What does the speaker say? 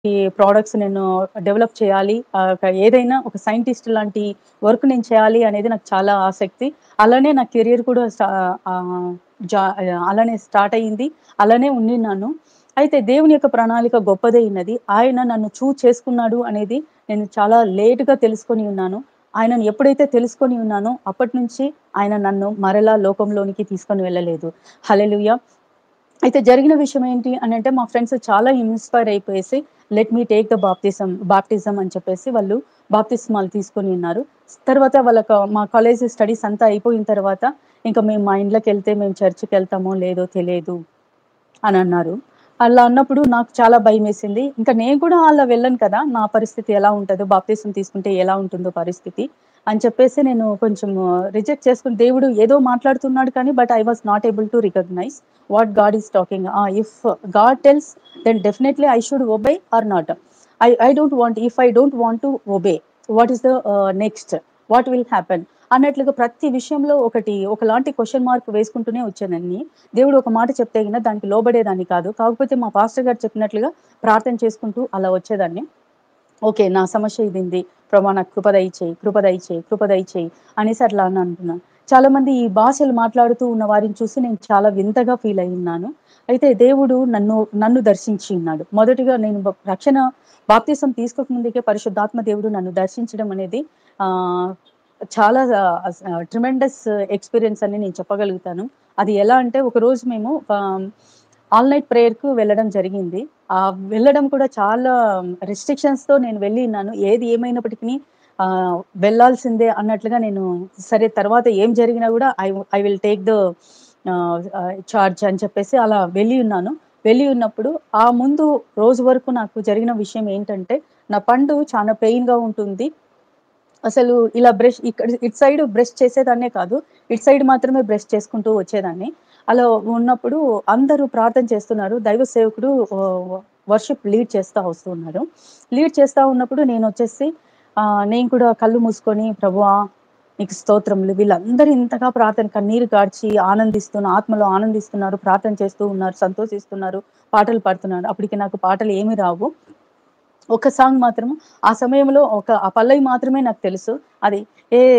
ఈ ప్రొడక్ట్స్ నేను డెవలప్ చేయాలి. ఆహ్, ఒక ఏదైనా ఒక సైంటిస్ట్ లాంటి వర్క్ నేను చేయాలి అనేది నాకు చాలా ఆసక్తి. అలానే నా కెరియర్ కూడా సా ఆహ్, జా అలానే స్టార్ట్ అయింది. అలానే ఉండిన్నాను. అయితే దేవుని యొక్క ప్రణాళిక గొప్పదైనది. ఆయన నన్ను చూజ్ చేసుకున్నాడు అనేది నేను చాలా లేట్‌గా తెలుసుకొని ఉన్నాను. ఆయనను ఎప్పుడైతే తెలుసుకొని ఉన్నానో అప్పటినుంచి ఆయన నన్ను మరలా లోకంలోనికి తీసుకొని వెళ్ళలేదు. హల్లెలూయా! అయితే జరిగిన విషయం ఏంటి అనంటే మా ఫ్రెండ్స్ చాలా ఇన్‌స్పైర్ అయిపోయేసి let me take the baptism baptism అని చెప్పేసి వాళ్ళు బాప్తిస్మాలు తీసుకొని ఉన్నారు. తర్వాత వాళ్ళక మా కాలేజ్ స్టడీస్ అంతా అయిపోయిన తర్వాత ఇంక మేము మా ఇండ్లకెళ్తే మేము చర్చ్‌కెళ్తామో లేదో తెలియదు అనన్నారు. అలా అన్నప్పుడు నాకు చాలా భయమేసింది. ఇంక నేను కూడా అలా వెళ్ళను కదా! నా పరిస్థితి ఎలా ఉంటదో బాప్తిసం తీసుకుంటే ఎలా ఉంటుందో పరిస్థితి అని చెప్పేసి నేను కొంచెం రిజెక్ట్ చేసుకొని దేవుడు ఏదో మాట్లాడుతున్నాడు కానీ but I was not able to recognise what God is talking. Ah! If God tells then definitely I should obey or not. I I don't want if I don't want to obey what is the ah, next? What will happen? అన్నట్లుగా ప్రతి విషయంలో ఒకటి ఒకలాంటి question mark వేసుకుంటూనే వచ్చేదాన్ని. దేవుడు ఒక మాట చెప్తే గిన దానికి లోబడేదాన్ని కాదు. కాకపోతే మా పాస్టర్ గారు చెప్పినట్లుగా ప్రార్థన చేసుకుంటూ అలా వచ్చేదాన్ని. ఓకే. నా సమస్య ఇదుంది. ప్రభా నాకు కృప దయచేయి, కృప దయచేయి, కృప దయచేయి అనేసి అట్లా అని అంటున్నాను. చాలామంది ఈ భాషలు మాట్లాడుతూ ఉన్న వారిని చూసి నేను చాలా వింతగా ఫీల్ అయ్యున్నాను. అయితే దేవుడు నన్ను నన్ను దర్శించి ఉన్నాడు. మొదటిగా నేను బ రక్షణ బాప్తిసం తీసుకోక ముందుకే పరిశుద్ధాత్మ దేవుడు నన్ను దర్శించడం అనేది ఆహ్, చాలా ఆహ్, స్ ట్రిమెండస్ ఎక్స్‌పీరియన్స్ అని నేను చెప్పగలుగుతాను. అది ఎలా అంటే ఒకరోజు మేము ఆహ్, ఆల్ నైట్ ప్రేయర్‌కు వెళ్ళడం జరిగింది. ఆహ్, వెళ్ళడం కూడా చాలా రిస్ట్రిక్షన్స్‌తో నేను వెళ్ళిన్నాను. ఏది ఏమైనప్పటికిని ఆహ్, వెళ్ళాల్సిందే అన్నట్లుగా నేను సరే తర్వాత ఏం జరిగినా గూడా I I will take the ah, ah, charge అని చెప్పేసి అలా వెళ్ళి ఉన్నాను. వెళ్ళి ఉన్నప్పుడు ఆ ముందు రోజు వరకు నాకు జరిగిన విషయం ఏంటంటే నా పండు చాలా పెయిన్‌గా ఉంటుంది. అసలు ఇలా బ్రష్ ఇక్కడ ఇటు సైడ్ బ్రష్ చేసేదాన్నే కాదు. ఇటు సైడ్ మాత్రమే బ్రష్ చేసుకుంటూ వచ్చేదాన్ని. అలా ఉన్నప్పుడు అందరూ ప్రార్థన చేస్తున్నారు. దైవ సేవకుడు ఆహ్, వర్షిప్ లీడ్ చేస్తా వస్తూ ఉన్నారు. లీడ్ చేస్తా ఉన్నప్పుడు నేనొచ్చేసి ఆహ్, నేను కూడా కళ్ళు మూసుకొని ప్రభువా! నీకు స్తోత్రములు. వీళ్ళందరూ ఇంతగా ప్రార్థన కన్నీరు కార్చి ఆనందిస్తున్న ఆత్మలో ఆనందిస్తున్నారు. ప్రార్థన చేస్తూ ఉన్నారు. సంతోషిస్తున్నారు. పాటలు పాడుతున్నారు. అప్పటికి నాకు పాటలు ఏమి రావు. ఒక సాంగ్ మాత్రం ఆ సమయంలో ఒక ఆ పల్లవి మాత్రమే నాకు తెలుసు. అది ఏ